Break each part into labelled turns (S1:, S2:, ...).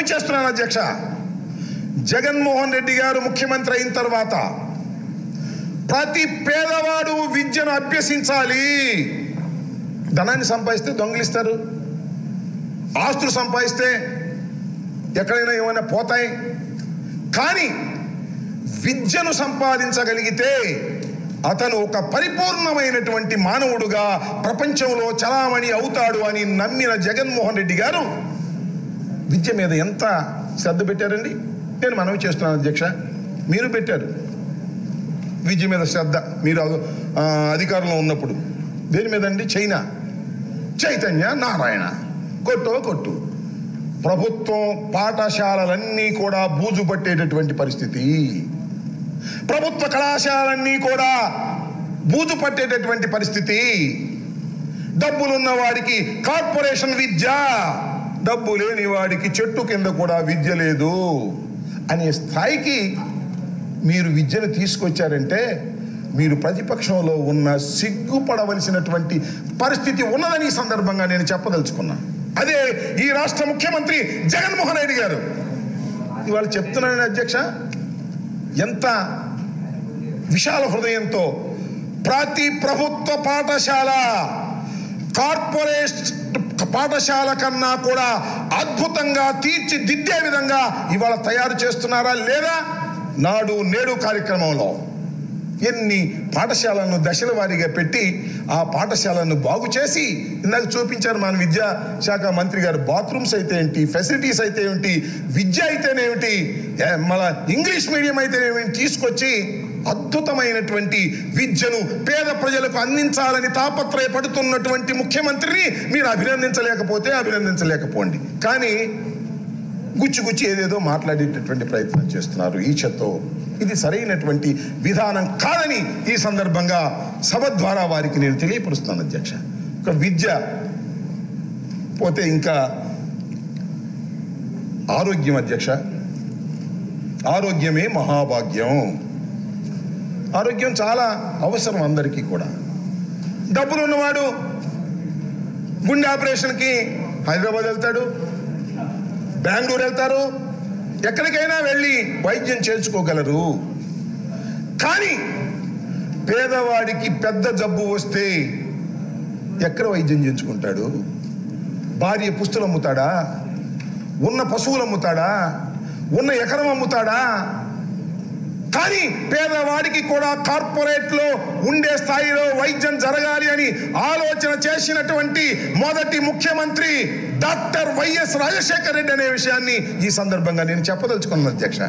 S1: చేస్తున్నాను అధ్యక్ష జగన్మోహన్ రెడ్డి గారు ముఖ్యమంత్రి అయిన తర్వాత ప్రతి పేదవాడు విద్యను అభ్యసించాలి ధనాన్ని సంపాదిస్తే దొంగిలిస్తారు ఆస్తులు సంపాదిస్తే ఎక్కడైనా ఏమైనా పోతాయి కానీ విద్యను సంపాదించగలిగితే అతను ఒక పరిపూర్ణమైనటువంటి మానవుడుగా ప్రపంచంలో చలామణి అవుతాడు అని నమ్మిన జగన్మోహన్ రెడ్డి గారు విద్య మీద ఎంత శ్రద్ధ పెట్టారండి నేను మనవి చేస్తున్నాను అధ్యక్ష మీరు పెట్టారు విద్య మీద శ్రద్ధ మీరు ఆ, అధికారంలో ఉన్నప్పుడు దేని మీద అండి చైనా చైతన్య నారాయణ కొట్టో కొట్టు ప్రభుత్వం పాఠశాలలన్నీ కూడా బూజు పట్టేటటువంటి పరిస్థితి ప్రభుత్వ కళాశాలన్నీ కూడా బూజు పట్టేటటువంటి పరిస్థితి డబ్బులున్న వాడికి కార్పొరేషన్ విద్య డబ్బు లేని వాడికి చెట్టు కింద కూడా విద్య లేదు అనే స్థాయికి మీరు విద్యను తీసుకొచ్చారంటే మీరు ప్రతిపక్షంలో ఉన్న సిగ్గుపడవలసినటువంటి పరిస్థితి ఉన్నదని ఈ సందర్భంగా నేను చెప్పదలుచుకున్నా అదే ఈ రాష్ట్ర ముఖ్యమంత్రి జగన్మోహన్ రెడ్డి గారు ఇవాళ చెప్తున్నాను అధ్యక్ష ఎంత విశాల హృదయంతో ప్రతి ప్రభుత్వ పాఠశాల కార్పొరేట్ పాఠశాల కన్నా కూడా అద్భుతంగా తీర్చిదిద్దే విధంగా ఇవాళ తయారు చేస్తున్నారా లేదా నాడు నేడు కార్యక్రమంలో ఎన్ని పాఠశాలను దశల వారీగా పెట్టి ఆ పాఠశాలను బాగు చేసి ఇందాక చూపించారు మన విద్యా శాఖ మంత్రి గారు బాత్రూమ్స్ అయితే ఏంటి ఫెసిలిటీస్ అయితే ఏంటి విద్య అయితేనేమిటి ఏ, మళ్ళా ఇంగ్లీష్ మీడియం అయితేనేమిటి తీసుకొచ్చి అద్భుతమైనటువంటి విద్యను పేద ప్రజలకు అందించాలని తాపత్రయపడుతున్నటువంటి ముఖ్యమంత్రిని మీరు అభినందించలేకపోతే అభినందించలేకపోండి కానీ గుచ్చి గుచ్చి ఏదేదో మాట్లాడేటటువంటి ప్రయత్నం చేస్తున్నారు ఈచతో ఇది సరైనటువంటి విధానం కాదని ఈ సందర్భంగా సభ ద్వారా వారికి నేను తెలియపరుస్తున్నాను అధ్యక్ష ఒక విద్య పోతే ఇంకా ఆరోగ్యం అధ్యక్ష ఆరోగ్యమే మహాభాగ్యం ఆరోగ్యం చాలా అవసరం అందరికీ కూడా డబ్బులు ఉన్నవాడు గుండె ఆపరేషన్కి హైదరాబాద్ వెళ్తాడు బెంగళూరు వెళ్తారు ఎక్కడికైనా వెళ్ళి వైద్యం చేర్చుకోగలరు కానీ పేదవాడికి పెద్ద జబ్బు వస్తే ఎక్కడ వైద్యం చేయించుకుంటాడు భార్య పుస్తులు అమ్ముతాడా ఉన్న పశువులు అమ్ముతాడా ఉన్న ఎకరం అమ్ముతాడా కానీ పేదవాడికి కూడా కార్పొరేట్ లో ఉండే స్థాయిలో వైద్యం జరగాలి అని ఆలోచన చేసినటువంటి మొదటి ముఖ్యమంత్రి డాక్టర్ వైఎస్ రాజశేఖర రెడ్డి అనే విషయాన్ని ఈ సందర్భంగా నేను చెప్పదలుచుకున్నాను అధ్యక్ష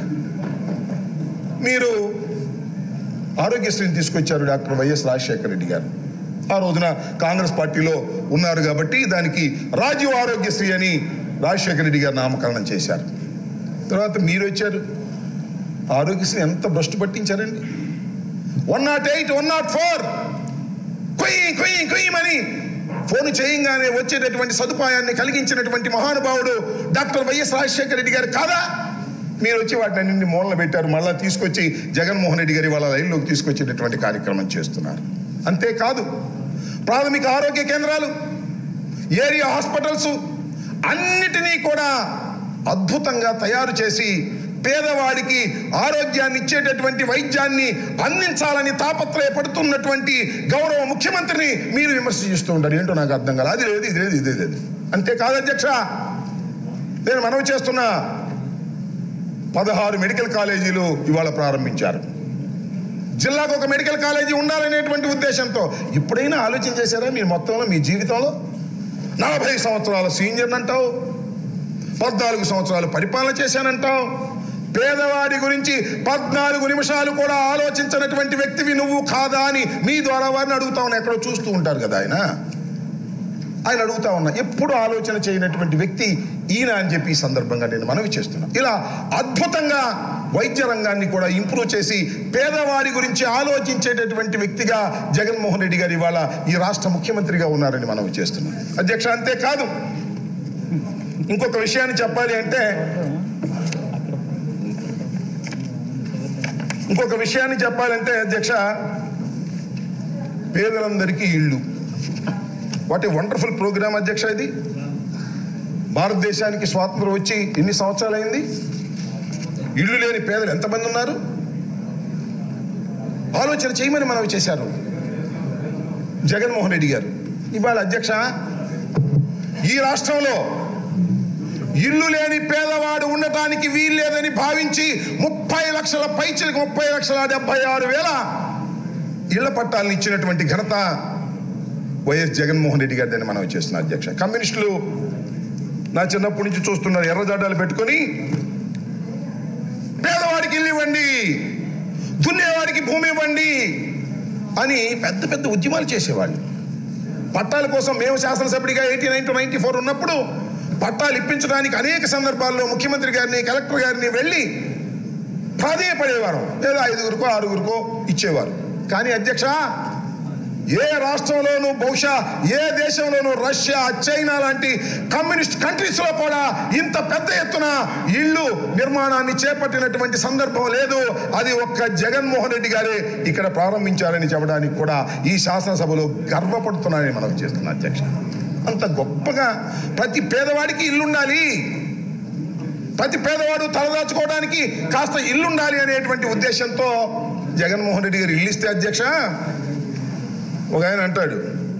S1: మీరు ఆరోగ్యశ్రీని తీసుకొచ్చారు డాక్టర్ వైఎస్ రాజశేఖర రెడ్డి గారు ఆ రోజున కాంగ్రెస్ పార్టీలో ఉన్నారు కాబట్టి దానికి రాజీవ్ ఆరోగ్యశ్రీ అని రాజశేఖర రెడ్డి గారు నామకరణం చేశారు తర్వాత మీరు వచ్చారు ఆరోగ్యశ్రీ ఎంత భ్రష్టు పట్టించారండి one nought eight one nought four కొయ్యి కొయ్యి కొయ్యమని ఫోన్ చేయంగానే వచ్చేటటువంటి సదుపాయాన్ని కలిగించినటువంటి మహానుభావుడు డాక్టర్ వైఎస్ రాజశేఖర రెడ్డి గారు కాదా మీరు వచ్చి వాటిని అన్నింటినీ మూలన పెట్టారు మళ్ళా తీసుకొచ్చి జగన్మోహన్ రెడ్డి గారి వాళ్ళ లైన్లోకి తీసుకొచ్చేటటువంటి కార్యక్రమం చేస్తున్నారు అంతేకాదు ప్రాథమిక ఆరోగ్య కేంద్రాలు ఏరియా హాస్పిటల్స్ అన్నిటినీ కూడా అద్భుతంగా తయారు చేసి పేదవాడికి ఆరోగ్యాన్ని ఇచ్చేటటువంటి వైద్యాన్ని అందించాలని తాపత్రయపడుతున్నటువంటి గౌరవ ముఖ్యమంత్రిని మీరు విమర్శ చేస్తూ ఉంటారు ఏంటో నాకు అర్థం కాదు అది లేదు ఇది లేదు ఇది లేదు అంతేకాదు అధ్యక్ష నేను మనవి చేస్తున్నా పదహారు మెడికల్ కాలేజీలు ఇవాళ ప్రారంభించారు జిల్లాకు ఒక మెడికల్ కాలేజీ ఉండాలనేటువంటి ఉద్దేశంతో ఇప్పుడైనా ఆలోచన చేశారా మీరు మొత్తంలో మీ జీవితంలో నలభై సంవత్సరాల సీనియర్ అంటావు పద్నాలుగు సంవత్సరాలు పరిపాలన చేశానంటావు పేదవాడి గురించి పద్నాలుగు నిమిషాలు కూడా ఆలోచించినటువంటి వ్యక్తివి నువ్వు కాదా అని మీ ద్వారా వారిని అడుగుతా ఉన్నా ఎక్కడో చూస్తూ ఉంటారు కదా ఆయన ఆయన అడుగుతా ఉన్నా ఎప్పుడు ఆలోచన చేయనటువంటి వ్యక్తి ఈయన అని చెప్పి ఈ సందర్భంగా నేను మనవి చేస్తున్నా ఇలా అద్భుతంగా వైద్య రంగాన్ని కూడా ఇంప్రూవ్ చేసి పేదవాడి గురించి ఆలోచించేటటువంటి వ్యక్తిగా జగన్మోహన్ రెడ్డి గారు ఇవాళ ఈ రాష్ట్ర ముఖ్యమంత్రిగా ఉన్నారని మనవి చేస్తున్నాం అధ్యక్ష అంతేకాదు ఇంకొక విషయాన్ని చెప్పాలి అంటే ఇంకొక విషయాన్ని చెప్పాలంటే అధ్యక్ష పేదలందరికీ ఇళ్ళు వాట్ ఏ వండర్ఫుల్ ప్రోగ్రామ్ అధ్యక్ష ఇది భారతదేశానికి స్వాతంత్రం వచ్చి ఎన్ని సంవత్సరాలు అయింది ఇల్లు లేని పేదలు ఎంతమంది ఉన్నారు ఆలోచన చేయమని మనవి చేశారు జగన్మోహన్ రెడ్డి గారు ఇవాళ అధ్యక్ష ఈ రాష్ట్రంలో ఇల్లు లేని పేదవాడు ఉండటానికి వీల్లేదని భావించి ముప్పై లక్షల పైచలకు ముప్పై లక్షల డెబ్బై ఆరు వేల ఇళ్ల పట్టాలను ఇచ్చినటువంటి ఘనత వైఎస్ జగన్మోహన్ రెడ్డి గారిదని మనం చేస్తున్న అధ్యక్ష కమ్యూనిస్టులు నా చిన్నప్పటి నుంచి చూస్తున్నారు ఎర్రజాడాలు పెట్టుకొని పేదవాడికి ఇల్లు ఇవ్వండి దున్నేవాడికి భూమి ఇవ్వండి అని పెద్ద పెద్ద ఉద్యమాలు చేసేవాళ్ళు పట్టాల కోసం మేము శాసనసభ్యుడిగా eighty nine to ninety four ఉన్నప్పుడు పట్టాలు ఇప్పించడానికి అనేక సందర్భాల్లో ముఖ్యమంత్రి గారిని కలెక్టర్ గారిని వెళ్ళి ప్రాధేయపడేవారు లేదా ఐదుగురికో ఆరుగురికో ఇచ్చేవారు కానీ అధ్యక్ష ఏ రాష్ట్రంలోనూ బహుశా ఏ దేశంలోనూ రష్యా చైనా లాంటి కమ్యూనిస్ట్ కంట్రీస్ లో కూడా ఇంత పెద్ద ఎత్తున ఇళ్ళు నిర్మాణాన్ని చేపట్టినటువంటి సందర్భం లేదు అది ఒక్క జగన్మోహన్ రెడ్డి గారే ఇక్కడ ప్రారంభించారని చెప్పడానికి కూడా ఈ శాసనసభలో గర్వపడుతున్నారని మనం చేస్తున్నాం అధ్యక్ష అంత గొప్పగా ప్రతి పేదవాడికి ఇల్లు ఉండాలి ప్రతి పేదవాడు తలదాచుకోవడానికి కాస్త ఇల్లుండాలి అనేటువంటి ఉద్దేశంతో జగన్మోహన్ రెడ్డి గారు ఇల్లు ఇస్తే అధ్యక్ష ఒక ఆయన అంటాడు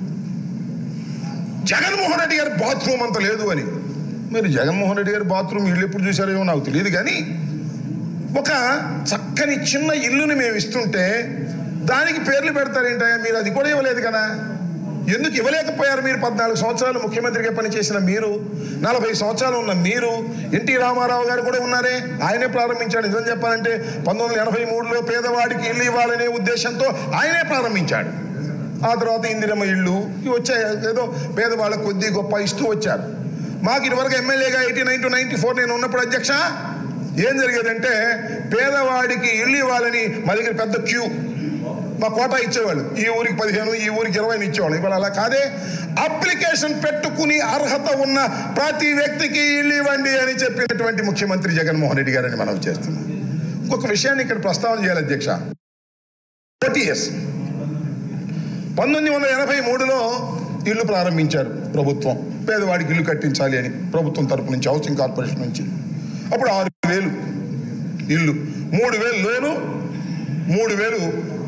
S1: జగన్మోహన్ రెడ్డి గారి బాత్రూమ్ అంత లేదు అని మరి జగన్మోహన్ రెడ్డి గారి బాత్రూమ్ ఇల్లు ఎప్పుడు చూసారేమో నాకు తెలియదు కానీ ఒక చక్కని చిన్న ఇల్లుని మేము ఇస్తుంటే దానికి పేర్లు పెడతారేంటయ్యా మీరు అది కూడా ఇవ్వలేదు కదా ఎందుకు ఇవ్వలేకపోయారు మీరు పద్నాలుగు సంవత్సరాలు ముఖ్యమంత్రిగా పనిచేసిన మీరు నలభై సంవత్సరాలు ఉన్న మీరు ఎన్టీ రామారావు గారు కూడా ఉన్నారే ఆయనే ప్రారంభించాడు నిజం చెప్పాలంటే పంతొమ్మిది వందల ఎనభై మూడులో పేదవాడికి ఇల్లు ఇవ్వాలనే ఉద్దేశంతో ఆయనే ప్రారంభించాడు ఆ తర్వాత ఇందిరమ్మ ఇళ్ళు ఇవి వచ్చాయి ఏదో పేదవాళ్ళకు కొద్ది గొప్ప ఇస్తూ వచ్చారు మాకు ఇటువరకు ఎమ్మెల్యేగా eighty nine to ninety four నేను ఉన్నప్పుడు అధ్యక్ష ఏం జరిగేదంటే పేదవాడికి ఇల్లు ఇవ్వాలని మా దగ్గర పెద్ద క్యూ మా కోటా ఇచ్చేవాళ్ళు ఈ ఊరికి పదిహేను ఈ ఊరికి ఇరవై ఇచ్చేవాళ్ళు ఇవాళ అలా కాదే అప్లికేషన్ పెట్టుకుని అర్హత ఉన్న ప్రతి వ్యక్తికి ఇల్లు ఇవ్వండి అని చెప్పినటువంటి ముఖ్యమంత్రి జగన్మోహన్ రెడ్డి గారని మనం చేస్తున్నాం ఇంకొక విషయాన్ని ఇక్కడ ప్రస్తావన చేయాలి అధ్యక్ష ఓటీఎస్ పంతొమ్మిది వందల ఎనభై మూడులో ఇల్లు ప్రారంభించారు ప్రభుత్వం పేదవాడికి ఇల్లు కట్టించాలి అని ప్రభుత్వం తరపు నుంచి హౌసింగ్ కార్పొరేషన్ నుంచి అప్పుడు ఆరు వేలు ఇల్లు మూడు వేలు లోను మూడు వేలు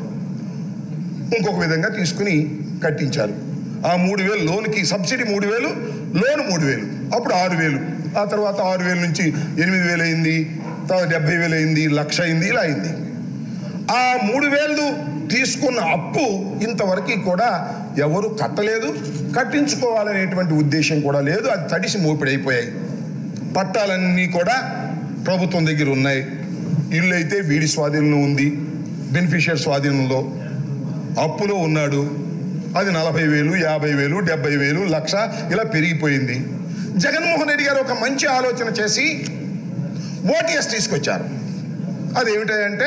S1: ఇంకొక విధంగా తీసుకుని కట్టించారు ఆ మూడు వేలు లోన్కి సబ్సిడీ మూడు వేలు లోన్ మూడు వేలు అప్పుడు ఆరు వేలు ఆ తర్వాత ఆరు వేలు నుంచి ఎనిమిది వేలు అయింది తర్వాత డెబ్బై వేలు అయింది లక్ష అయింది ఇలా అయింది ఆ మూడు వేలు తీసుకున్న అప్పు ఇంతవరకు కూడా ఎవరు కట్టలేదు కట్టించుకోవాలనేటువంటి ఉద్దేశం కూడా లేదు అది తడిసి మోపిడైపోయాయి పట్టాలన్నీ కూడా ప్రభుత్వం దగ్గర ఉన్నాయి ఇల్లు అయితే వీడి స్వాధీనంలో ఉంది బెనిఫిషియర్ స్వాధీనంలో అప్పులో ఉన్నాడు అది నలభై వేలు యాభై వేలు డెబ్బై వేలు లక్ష ఇలా పెరిగిపోయింది జగన్మోహన్ రెడ్డి గారు ఒక మంచి ఆలోచన చేసి ఓటీఎస్ తీసుకొచ్చారు అదేమిటంటే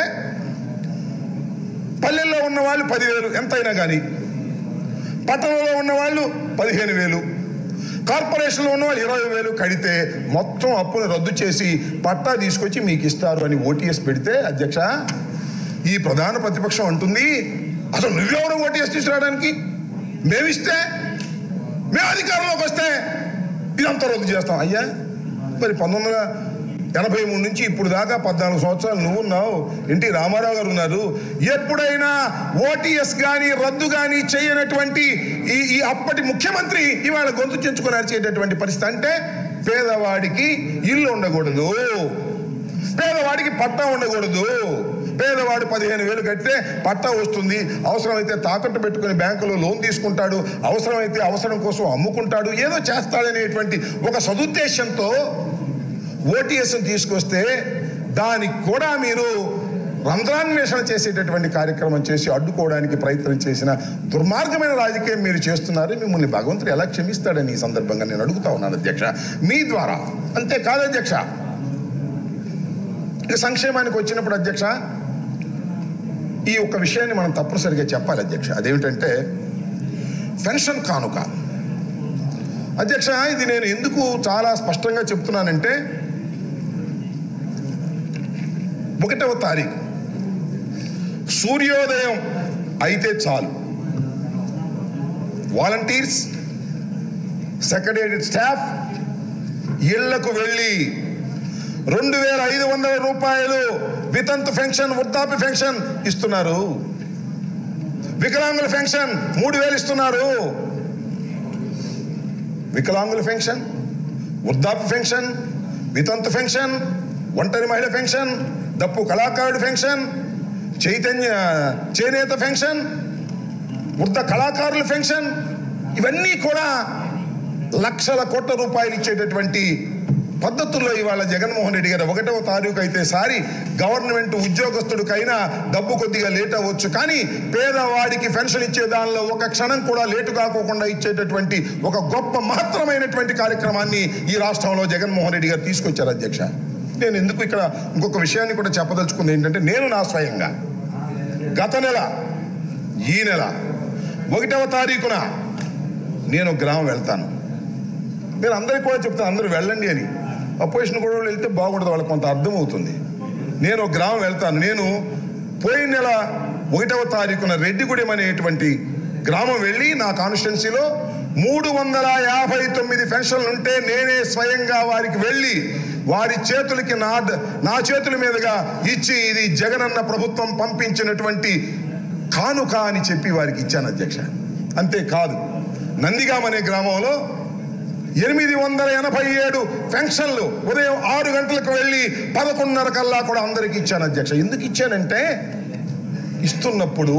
S1: పల్లెల్లో ఉన్న వాళ్ళు పదివేలు ఎంతైనా కానీ పట్టణంలో ఉన్న వాళ్ళు పదిహేను వేలు కార్పొరేషన్లో ఉన్న వాళ్ళు ఇరవై వేలు కడితే మొత్తం అప్పును రద్దు చేసి పట్టా తీసుకొచ్చి మీకు ఇస్తారు అని ఓటీఎస్ పెడితే అధ్యక్ష ఈ ప్రధాన ప్రతిపక్షం అంటుంది అసలు నువ్వెవరు ఓటీఎస్ తీసుకురావడానికి మేమిస్తే మేము అధికారంలోకి వస్తే ఇదంతా రద్దు చేస్తాం అయ్యా మరి పంతొమ్మిది వందల ఎనభై మూడు నుంచి ఇప్పుడు దాకా పద్నాలుగు సంవత్సరాలు నువ్వు ఉన్నావు ఎన్టీ రామారావు గారు ఉన్నారు ఎప్పుడైనా ఓటీఎస్ కానీ రద్దు కానీ చేయనటువంటి ఈ ఈ అప్పటి ముఖ్యమంత్రి ఇవాళ గొంతు చెంచుకొని అరిచేటటువంటి పరిస్థితి అంటే పేదవాడికి ఇల్లు ఉండకూడదు పేదవాడికి పట్టా ఉండకూడదు పేదవాడు పదిహేను వేలు కడితే పట్టా వస్తుంది అవసరమైతే తాకట్టు పెట్టుకుని బ్యాంకులో లోన్ తీసుకుంటాడు అవసరమైతే అవసరం కోసం అమ్ముకుంటాడు ఏదో చేస్తాడనేటువంటి ఒక సదుద్దేశంతో ఓటీఎస్ తీసుకొస్తే దానికి కూడా మీరు రంధ్రాన్వేషణ చేసేటటువంటి కార్యక్రమం చేసి అడ్డుకోవడానికి ప్రయత్నం చేసిన దుర్మార్గమైన రాజకీయం మీరు చేస్తున్నారు మిమ్మల్ని భగవంతుడు ఎలా క్షమిస్తాడని ఈ సందర్భంగా నేను అడుగుతా ఉన్నాను అధ్యక్ష మీ ద్వారా అంతేకాదు అధ్యక్ష ఇక సంక్షేమానికి వచ్చినప్పుడు అధ్యక్ష ఈ ఒక్క విషయాన్ని మనం తప్పనిసరిగా చెప్పాలి అధ్యక్ష అదేమిటంటే పెన్షన్ కానుక అధ్యక్ష ఇది నేను ఎందుకు చాలా స్పష్టంగా చెప్తున్నానంటే ఒకటవ తారీఖు సూర్యోదయం అయితే చాలు వాలంటీర్స్ సెక్రటేరియట్ స్టాఫ్ ఇళ్లకు వెళ్ళి రెండు వేల ఐదు వందల రూపాయలు వితంతు పెన్షన్ వృద్ధాప్య పెన్షన్ ఇస్తున్నారు వికలాంగుల పెన్షన్ మూడు వేలు ఇస్తున్నారు వికలాంగుల పెన్షన్ వృద్ధాప్య పెన్షన్ వితంతు పెన్షన్ ఒంటరి మహిళ పెన్షన్ దప్పు కళాకారుడు పెన్షన్ చైతన్య చేనేత పెన్షన్ వృద్ధ కళాకారుల పెన్షన్ ఇవన్నీ కూడా లక్షల కోట్ల రూపాయలు ఇచ్చేటటువంటి పద్ధతుల్లో ఇవాళ జగన్మోహన్ రెడ్డి గారు ఒకటవ తారీఖు అయితే సారి గవర్నమెంట్ ఉద్యోగస్తుడికైనా డబ్బు కొద్దిగా లేట్ అవ్వచ్చు కానీ పేదవాడికి పెన్షన్ ఇచ్చే దానిలో ఒక క్షణం కూడా లేటు కాకోకుండా ఇచ్చేటటువంటి ఒక గొప్ప మహత్తరమైనటువంటి కార్యక్రమాన్ని ఈ రాష్ట్రంలో జగన్మోహన్ రెడ్డి గారు తీసుకొచ్చారు అధ్యక్ష నేను ఎందుకు ఇక్కడ ఇంకొక విషయాన్ని కూడా చెప్పదలుచుకుంది ఏంటంటే నేను నా స్వయంగా గత నెల ఈ నెల ఒకటవ తారీఖున నేను గ్రామం వెళ్తాను నేను అందరికీ కూడా చెప్తాను అందరూ వెళ్ళండి అని అపోజిషన్ కూడా వెళ్తే బాగుంటుంది వాళ్ళకి కొంత అర్థమవుతుంది నేను ఒక గ్రామం వెళ్తాను నేను పోయిన నెల ఒకటవ తారీఖున రెడ్డిగూడెం అనేటువంటి గ్రామం వెళ్ళి నా కాన్స్టిట్యున్సీలో మూడు వందల యాభై తొమ్మిది పెన్షన్లు ఉంటే నేనే స్వయంగా వారికి వెళ్ళి వారి చేతులకి నా నా చేతుల మీదుగా ఇచ్చి ఇది జగనన్న ప్రభుత్వం పంపించినటువంటి కానుక అని చెప్పి వారికి ఇచ్చాను అధ్యక్ష అంతేకాదు నందిగాం అనే గ్రామంలో ఎనిమిది వందల ఎనభై ఏడు పెన్షన్లు ఉదయం ఆరు గంటలకు వెళ్ళి పదకొండున్నర కల్లా కూడా అందరికి ఇచ్చాను అధ్యక్ష ఎందుకు ఇచ్చానంటే ఇస్తున్నప్పుడు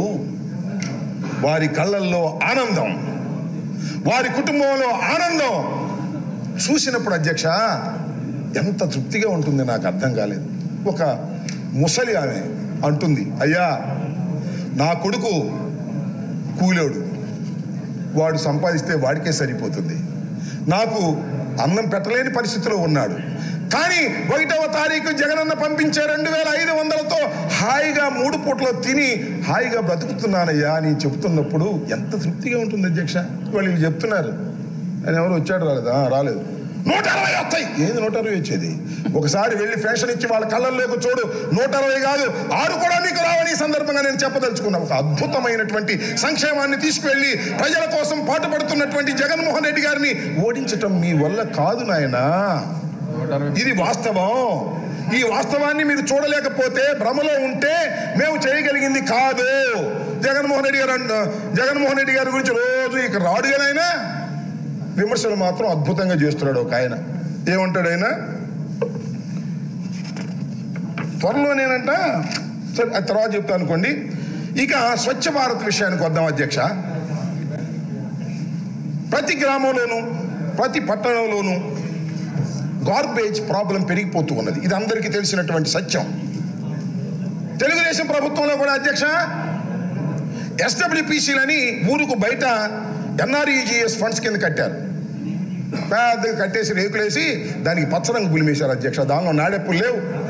S1: వారి కళ్ళల్లో ఆనందం వారి కుటుంబంలో ఆనందం చూసినప్పుడు అధ్యక్ష ఎంత తృప్తిగా ఉంటుంది నాకు అర్థం కాలేదు ఒక ముసలి ఆమె అంటుంది అయ్యా నా కొడుకు కూలోడు వాడు సంపాదిస్తే వాడికే సరిపోతుంది నాకు అన్నం పెట్టలేని పరిస్థితిలో ఉన్నాడు కానీ ఒకటవ తారీఖు జగనన్న పంపించే రెండు వేల ఐదు వందలతో హాయిగా మూడు పూటలో తిని హాయిగా బ్రతుకుతున్నానయ్యా అని చెప్తున్నప్పుడు ఎంత తృప్తిగా ఉంటుంది అధ్యక్ష వాళ్ళు వీళ్ళు చెప్తున్నారు ఆయన ఎవరు వచ్చాడు రాలేదా ఆ, రాలేదు నూట అరవై వస్తాయి ఏది నూట అరవై వచ్చేది ఒకసారి వెళ్ళి ఫ్యాషన్ ఇచ్చి వాళ్ళ కళ్ళల్లోకి చూడు నూట అరవై కాదు ఆరు కూడా నీకు రావని ఈ సందర్భంగా నేను చెప్పదలుచుకున్నా ఒక అద్భుతమైనటువంటి సంక్షేమాన్ని తీసుకువెళ్ళి ప్రజల కోసం పాటుపడుతున్నటువంటి జగన్మోహన్ రెడ్డి గారిని ఓడించటం మీ వల్ల కాదు నాయనా ఇది వాస్తవం ఈ వాస్తవాన్ని మీరు చూడలేకపోతే భ్రమలో ఉంటే మేము చేయగలిగింది కాదు జగన్మోహన్ రెడ్డి గారు అంట- జగన్మోహన్ రెడ్డి గారి గురించి రోజు ఇక రాడుగానైనా విమర్శలు మాత్రం అద్భుతంగా చేస్తున్నాడు ఒక ఆయన ఏమంటాడు ఆయన త్వరలోనేనంట సరే అది తర్వాత చెప్తా అనుకోండి ఇక స్వచ్ఛ భారత్ విషయానికి వద్దాం అధ్యక్ష ప్రతి గ్రామంలోనూ ప్రతి పట్టణంలోనూ గార్బేజ్ ప్రాబ్లం పెరిగిపోతూ ఉన్నది ఇది అందరికీ తెలిసినటువంటి సత్యం తెలుగుదేశం ప్రభుత్వంలో కూడా అధ్యక్ష ఎస్డబ్ల్యూపీసీలని ఊరుకు బయట ఎన్ఆర్ఈజిఎస్ ఫండ్స్ కింద కట్టారు పెద్దగా కట్టేసి రేకులేసి దానికి పచ్చరంగు పులిమేశారు అధ్యక్ష దానిలో నాడెప్పులు లేవు